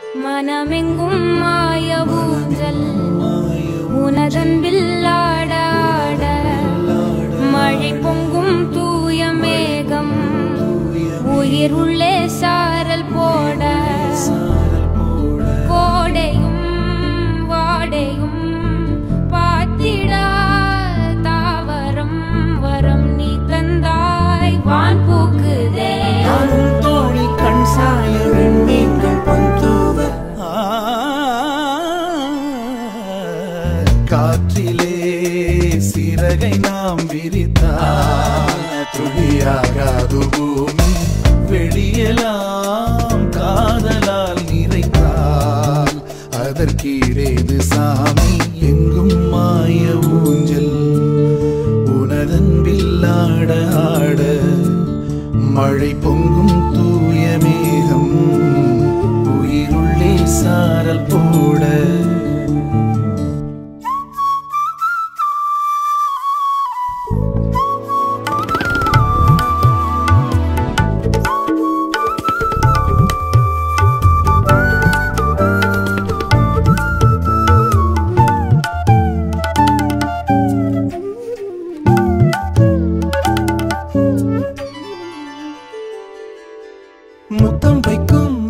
மனமெங்கும் மாய ஊஞ்சல் உனதன்பில் ஆட ஆட மழை பொங்கும் தூய மேகம் உயிர் உள்ளே சாரல் போட கோடையும் வாடையும் பாத்திடா தாவரம் வரம் நீ தந்தாய் வான் பூக்குதே நானும் தோழி கண் சாய விண்மீன்கள் பொந்தூவ காற்றிலே சிறகை நாம் விரித்தால் துளியாகாது பூமி வெளியெல்லாம் காதலால் நிறைத்தால் அதற்கீடேது சாமி எங்கும் மாய ஊஞ்சல் உனதன்பில் ஆட ஆட மழை பொங்கும் தூய மேகம் உயிருள்ளே சாரல் போட முத்தம் வைக்கும்